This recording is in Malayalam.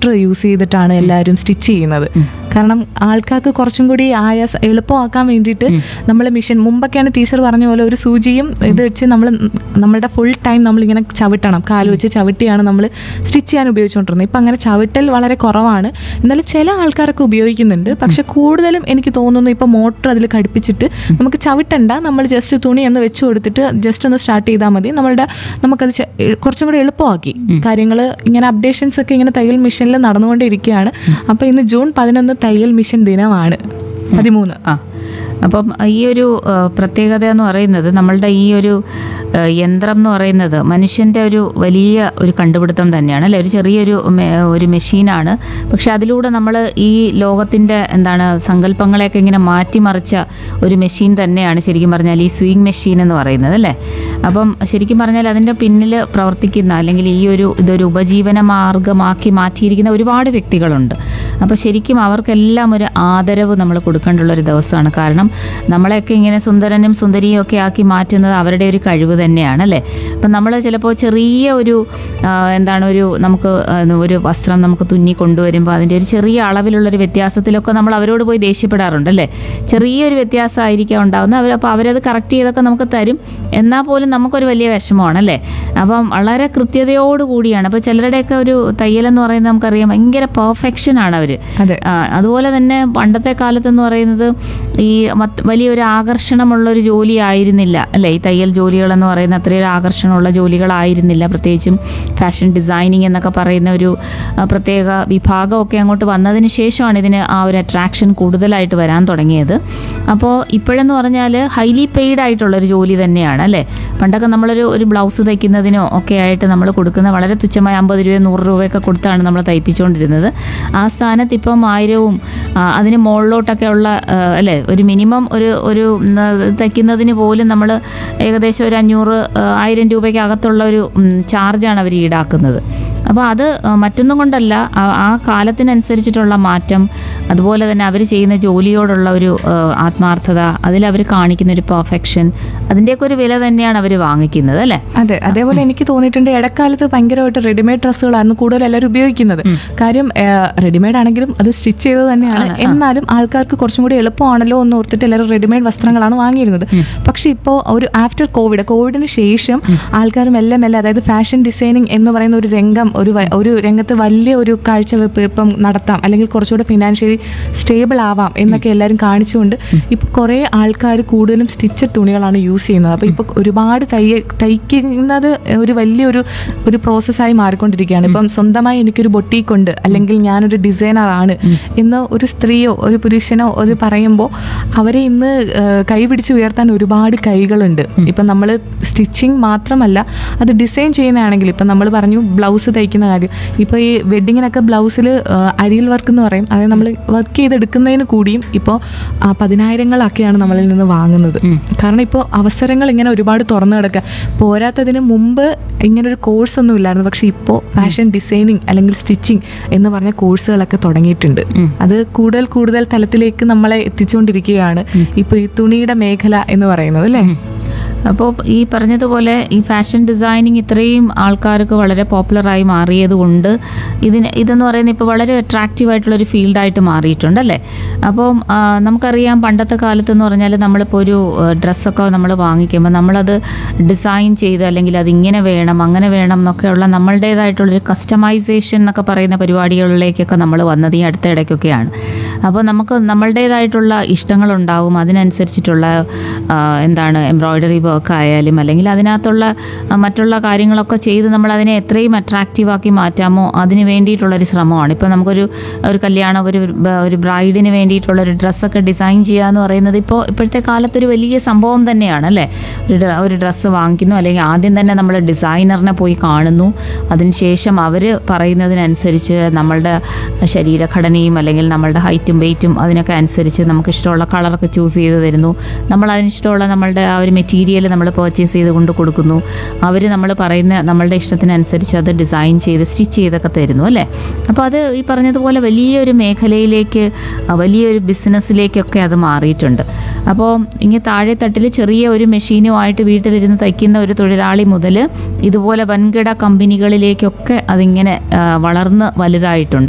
മോട്ടർ യൂസ് ചെയ്തിട്ടാണ് എല്ലാവരും സ്റ്റിച്ച് ചെയ്യുന്നത് കാരണം ആൾക്കാർക്ക് കുറച്ചും കൂടി ആയാസ എളുപ്പമാക്കാൻ വേണ്ടിയിട്ട് നമ്മൾ മിഷൻ മുമ്പൊക്കെയാണ് ടീച്ചർ പറഞ്ഞ പോലെ ഒരു സൂചിയും ഇത് വെച്ച് നമ്മൾ നമ്മളുടെ ഫുൾ ടൈം നമ്മളിങ്ങനെ ചവിട്ടണം കാല് വെച്ച് ചവിട്ടിയാണ് നമ്മൾ സ്റ്റിച്ച് ചെയ്യാൻ ഉപയോഗിച്ചുകൊണ്ടിരുന്നത് ഇപ്പം അങ്ങനെ ചവിട്ടൽ വളരെ കുറവാണ് എന്നാലും ചില ആൾക്കാരൊക്കെ ഉപയോഗിക്കുന്നുണ്ട് പക്ഷെ കൂടുതലും എനിക്ക് തോന്നുന്നു ഇപ്പോൾ മോട്ടർ അതിൽ ഘടിപ്പിച്ചിട്ട് നമുക്ക് ചവിട്ടണ്ട നമ്മൾ ജസ്റ്റ് തുണി ഒന്ന് വെച്ച് കൊടുത്തിട്ട് ജസ്റ്റ് ഒന്ന് സ്റ്റാർട്ട് ചെയ്താൽ മതി നമ്മളുടെ നമുക്കത് ചെ- കുറച്ചും കൂടി എളുപ്പമാക്കി കാര്യങ്ങൾ ഇങ്ങനെ അപ്ഡേഷൻസ് ഒക്കെ ഇങ്ങനെ തയ്യൽ മിഷനിൽ നടന്നുകൊണ്ടിരിക്കുകയാണ് അപ്പോൾ ഇന്ന് ജൂൺ പതിനൊന്ന് തയ്യൽ മിഷൻ ദിനമാണ് പതിമൂന്ന് ആ അപ്പം ഈ ഒരു ആ, പ്രത്യേകത എന്ന് പറയുന്നത് നമ്മളുടെ ഈ ഒരു ആ, യന്ത്രം എന്ന് പറയുന്നത് മനുഷ്യൻ്റെ ഒരു വലിയ ഒരു കണ്ടുപിടുത്തം തന്നെയാണ് അല്ലെ ഒരു ചെറിയൊരു മെ- ഒരു മെഷീനാണ് പക്ഷെ അതിലൂടെ നമ്മൾ ഈ ലോകത്തിൻ്റെ എന്താണ് സങ്കല്പങ്ങളെയൊക്കെ ഇങ്ങനെ മാറ്റിമറിച്ച ഒരു മെഷീൻ തന്നെയാണ് ശരിക്കും പറഞ്ഞാൽ ഈ സ്വിങ് മെഷീൻ എന്ന് പറയുന്നത് അല്ലേ അപ്പം ശരിക്കും പറഞ്ഞാൽ അതിൻ്റെ പിന്നിൽ പ്രവർത്തിക്കുന്ന അല്ലെങ്കിൽ ഈ ഒരു ഇതൊരു ഉപജീവന മാർഗമാക്കി മാറ്റിയിരിക്കുന്ന ഒരുപാട് വ്യക്തികളുണ്ട് അപ്പോൾ ശരിക്കും അവർക്കെല്ലാം ഒരു ആദരവ് നമ്മൾ കൊടുക്കേണ്ടുള്ള ഒരു ദിവസമാണ് കാരണം നമ്മളെയൊക്കെ ഇങ്ങനെ സുന്ദരനും സുന്ദരിയും ഒക്കെ ആക്കി മാറ്റുന്നത് അവരുടെ ഒരു കഴിവ് തന്നെയാണ് അല്ലേ അപ്പം നമ്മൾ ചിലപ്പോൾ ചെറിയ ഒരു ആ, എന്താണ് ഒരു നമുക്ക് ആ, ഒരു വസ്ത്രം നമുക്ക് തുന്നി കൊണ്ടുവരുമ്പോൾ അതിൻ്റെ ഒരു ചെറിയ അളവിലുള്ളൊരു വ്യത്യാസത്തിലൊക്കെ നമ്മൾ അവരോട് പോയി ദേഷ്യപ്പെടാറുണ്ട് അല്ലേ ചെറിയൊരു വ്യത്യാസമായിരിക്കാം ഉണ്ടാകുന്നത് അവർ അപ്പോൾ അവരത് കറക്റ്റ് ചെയ്തൊക്കെ നമുക്ക് തരും എന്നാൽ പോലും നമുക്കൊരു വലിയ വിഷമമാണ് അല്ലേ അപ്പം വളരെ കൃത്യതയോട് കൂടിയാണ് അപ്പോൾ ചിലരുടെയൊക്കെ ഒരു തയ്യലെന്ന് പറയുന്നത് നമുക്കറിയാം ഭയങ്കര പെർഫെക്ഷൻ ആണ് അവർ അതെ അതുപോലെ തന്നെ പണ്ടത്തെ കാലത്തെന്ന് പറയുന്നത് ഈ മറ്റ് വലിയൊരു ആകർഷണമുള്ള ഒരു ജോലി ആയിരുന്നില്ല അല്ലേ ഈ തയ്യൽ ജോലികളെന്ന് പറയുന്ന അത്രയൊരു ആകർഷണമുള്ള ജോലികളായിരുന്നില്ല പ്രത്യേകിച്ചും ഫാഷൻ ഡിസൈനിങ് എന്നൊക്കെ പറയുന്ന ഒരു ആ, പ്രത്യേക വിഭാഗമൊക്കെ അങ്ങോട്ട് വന്നതിന് ശേഷമാണ് ഇതിന് ആ ഒരു അട്രാക്ഷൻ കൂടുതലായിട്ട് വരാൻ തുടങ്ങിയത് അപ്പോൾ ഇപ്പോഴെന്ന് പറഞ്ഞാൽ ഹൈലി പെയ്ഡ് ആയിട്ടുള്ളൊരു ജോലി തന്നെയാണ് അല്ലേ പണ്ടൊക്കെ നമ്മളൊരു ഒരു ബ്ലൗസ് തയ്ക്കുന്നതിനോ ഒക്കെ ആയിട്ട് നമ്മൾ കൊടുക്കുന്ന വളരെ തുച്ഛമായ അമ്പത് രൂപ നൂറ് രൂപയൊക്കെ കൊടുത്താണ് നമ്മൾ തയ്പ്പിച്ചുകൊണ്ടിരുന്നത് ആ സ്ഥാനത്ത് ഇപ്പം ആയിരവും ആ, അതിന് മുകളിലോട്ടൊക്കെ ഉള്ള ആ, അല്ലേ ഒരു മിനിമം ഒരു ഒരു ഉം, തയ്ക്കുന്നതിന് പോലും നമ്മൾ ഏകദേശം ഒരു അഞ്ഞൂറ് ആ, ആയിരം രൂപയ്ക്ക് അകത്തുള്ള ഒരു ഉം, ചാർജാണ് അവർ ഈടാക്കുന്നത് അപ്പോൾ അത് ആ, മറ്റൊന്നും കൊണ്ടല്ല ആ- ആ കാലത്തിനനുസരിച്ചിട്ടുള്ള മാറ്റം അതുപോലെ തന്നെ അവർ ചെയ്യുന്ന ജോലിയോടുള്ള ഒരു ആ, ആത്മാർത്ഥത അതിൽ അവർ കാണിക്കുന്ന ഒരു പെർഫെക്ഷൻ അതിൻ്റെയൊക്കെ ഒരു വില തന്നെയാണ് അവർ വാങ്ങിക്കുന്നത് അല്ലേ അതെ അതേപോലെ എനിക്ക് തോന്നിയിട്ടുണ്ട് ഇടക്കാലത്ത് ഭയങ്കരമായിട്ട് റെഡിമെയ്ഡ് ഡ്രസ്സുകളായിരുന്നു കൂടുതൽ എല്ലാവരും ഉപയോഗിക്കുന്നത് കാര്യം റെഡിമെയ്ഡ് ആണെങ്കിലും അത് സ്റ്റിച്ച് ചെയ്തത് തന്നെയാണ് എന്നാലും ആൾക്കാർക്ക് കുറച്ചും കൂടി എളുപ്പമാണല്ലോ എന്ന് ഓർത്തിട്ട് എല്ലാവരും റെഡിമെയ്ഡ് വസ്ത്രങ്ങളാണ് വാങ്ങിയിരുന്നത് പക്ഷെ ഇപ്പോൾ ഒരു ആഫ്റ്റർ കോവിഡ് കോവിഡിന് ശേഷം ആൾക്കാർ മെല്ലെ മെല്ലെ അതായത് ഫാഷൻ ഡിസൈനിങ് എന്ന് പറയുന്ന ഒരു രംഗം ഒരു വ- ഒരു രംഗത്ത് വലിയ ഒരു കാഴ്ചവെപ്പ് ഇപ്പം നടത്താം അല്ലെങ്കിൽ കുറച്ചുകൂടെ ഫിനാൻഷ്യലി സ്റ്റേബിൾ ആവാം എന്നൊക്കെ എല്ലാവരും കാണിച്ചുകൊണ്ട് ഇപ്പോൾ കുറേ ആൾക്കാർ കൂടുതലും സ്റ്റിച്ചഡ് തുണികളാണ് യൂസ് ചെയ്യുന്നത് അപ്പോൾ ഇപ്പോൾ ഒരുപാട് തയ്യ തയ്ക്കുന്നത് ഒരു വലിയൊരു ഒരു പ്രോസസ്സായി മാറിക്കൊണ്ടിരിക്കുകയാണ് ഇപ്പം സ്വന്തമായി എനിക്കൊരു ബൊട്ടീക്ക് ഉണ്ട് അല്ലെങ്കിൽ ഞാനൊരു ഡിസൈനർ ആണ് എന്ന് ഒരു സ്ത്രീയോ ഒരു പുരുഷനോ ഒരു പറയുമ്പോൾ അവരെ ഇന്ന് ഏഹ്, കൈ പിടിച്ച് ഉയർത്താൻ ഒരുപാട് കൈകളുണ്ട് ഇപ്പം നമ്മൾ സ്റ്റിച്ചിങ് മാത്രമല്ല അത് ഡിസൈൻ ചെയ്യുന്നതാണെങ്കിൽ ഇപ്പം നമ്മൾ പറഞ്ഞു ബ്ലൗസ് തയ്ക്കുന്ന കാര്യം ഇപ്പോൾ ഈ വെഡിങ്ങിനൊക്കെ ബ്ലൗസിൽ അരിയൽ വർക്ക് എന്ന് പറയും അതായത് നമ്മൾ വർക്ക് ചെയ്തെടുക്കുന്നതിന് കൂടിയും ഇപ്പോൾ പതിനായിരങ്ങളൊക്കെയാണ് നമ്മളിൽ നിന്ന് വാങ്ങുന്നത് കാരണം ഇപ്പോൾ അവസരങ്ങൾ ഇങ്ങനെ ഒരുപാട് തുറന്നു കിടക്കുക പോരാത്തതിന് മുമ്പ് ഇങ്ങനൊരു കോഴ്സ് ഒന്നും ഇല്ലായിരുന്നു പക്ഷെ ഇപ്പോൾ ഫാഷൻ ഡിസൈനിങ് അല്ലെങ്കിൽ സ്റ്റിച്ചിങ് എന്ന് പറഞ്ഞ കോഴ്സുകളൊക്കെ തുടങ്ങിയിട്ടുണ്ട് അത് കൂടുതൽ കൂടുതൽ തലത്തിലേക്ക് നമ്മളെ എത്തിച്ചുകൊണ്ടിരിക്കുകയാണ് ഇപ്പോൾ ഈ തുണിയുടെ മേഖല എന്ന് പറയുന്നത് അല്ലേ അപ്പോൾ ഈ പറഞ്ഞതുപോലെ ഈ ഫാഷൻ ഡിസൈനിങ് ഇത്രയും ആൾക്കാർക്ക് വളരെ പോപ്പുലറായി മാറിയത് കൊണ്ട് ഇതിന് ഇതെന്ന് പറയുന്നത് ഇപ്പോൾ വളരെ അട്രാക്റ്റീവ് ആയിട്ടുള്ളൊരു ഫീൽഡായിട്ട് മാറിയിട്ടുണ്ട് അല്ലേ അപ്പം ആ, നമുക്കറിയാം പണ്ടത്തെ കാലത്തെന്ന് പറഞ്ഞാൽ നമ്മളിപ്പോൾ ഒരു ഡ്രസ്സൊക്കെ നമ്മൾ വാങ്ങിക്കുമ്പോൾ നമ്മളത് ഡിസൈൻ ചെയ്ത് അല്ലെങ്കിൽ അതിങ്ങനെ വേണം അങ്ങനെ വേണം എന്നൊക്കെയുള്ള നമ്മളുടേതായിട്ടുള്ളൊരു കസ്റ്റമൈസേഷൻ എന്നൊക്കെ പറയുന്ന പരിപാടികളിലേക്കൊക്കെ നമ്മൾ വന്നത് ഈ അടുത്ത ഇടയ്ക്കൊക്കെയാണ് അപ്പോൾ നമുക്ക് നമ്മളുടേതായിട്ടുള്ള ഇഷ്ടങ്ങളുണ്ടാവും അതിനനുസരിച്ചിട്ടുള്ള ആ, എന്താണ് എംബ്രോയ്ഡറി വർക്ക് ആയാലും അല്ലെങ്കിൽ അതിനകത്തുള്ള ആ, മറ്റുള്ള കാര്യങ്ങളൊക്കെ ചെയ്ത് നമ്മൾ അതിനെ എത്രയും അട്രാക്റ്റീവാക്കി മാറ്റാമോ അതിന് വേണ്ടിയിട്ടുള്ളൊരു ശ്രമമാണ് ഇപ്പോൾ നമുക്കൊരു ഒരു കല്യാണം ഒരു ബ- ഒരു ബ്രൈഡിന് വേണ്ടിയിട്ടുള്ള ഒരു ഡ്രസ്സൊക്കെ ഡിസൈൻ ചെയ്യുക എന്ന് പറയുന്നത് ഇപ്പോൾ ഇപ്പോഴത്തെ കാലത്തൊരു വലിയ സംഭവം തന്നെയാണ് അല്ലേ ഒരു ഡ്ര- ഒരു ഡ്രസ്സ് വാങ്ങിക്കുന്നു അല്ലെങ്കിൽ ആദ്യം തന്നെ നമ്മൾ ഡിസൈനറിനെ പോയി കാണുന്നു അതിനുശേഷം അവർ പറയുന്നതിനനുസരിച്ച് നമ്മളുടെ ശരീരഘടനയും അല്ലെങ്കിൽ നമ്മളുടെ ഹൈറ്റും വെയിറ്റും അതിനൊക്കെ അനുസരിച്ച് നമുക്ക് ഇഷ്ടമുള്ള കളറൊക്കെ ചൂസ് ചെയ്ത് തരുന്നു നമ്മൾ അതിനിഷ്ടമുള്ള നമ്മളുടെ ആ ഒരു മെറ്റീരിയൽ നമ്മൾ പർച്ചേസ് ചെയ്ത് കൊണ്ട് കൊടുക്കുന്നു അവർ നമ്മൾ പറയുന്ന നമ്മളുടെ ഇഷ്ടത്തിനനുസരിച്ച് അത് ഡിസൈൻ ചെയ്ത് സ്റ്റിച്ച് ചെയ്തൊക്കെ തരുന്നു അല്ലേ അപ്പോൾ അത് ഈ പറഞ്ഞതുപോലെ വലിയൊരു മേഖലയിലേക്ക് ആ, വലിയൊരു ബിസിനസ്സിലേക്കൊക്കെ അത് മാറിയിട്ടുണ്ട് അപ്പോൾ ഇങ്ങനെ താഴെ തട്ടിൽ ചെറിയ ഒരു മെഷീനുമായിട്ട് വീട്ടിലിരുന്ന് തയ്ക്കുന്ന ഒരു തൊഴിലാളി മുതൽ ഇതുപോലെ വൻകിട കമ്പനികളിലേക്കൊക്കെ അതിങ്ങനെ ആ, വളർന്ന് വലുതായിട്ടുണ്ട്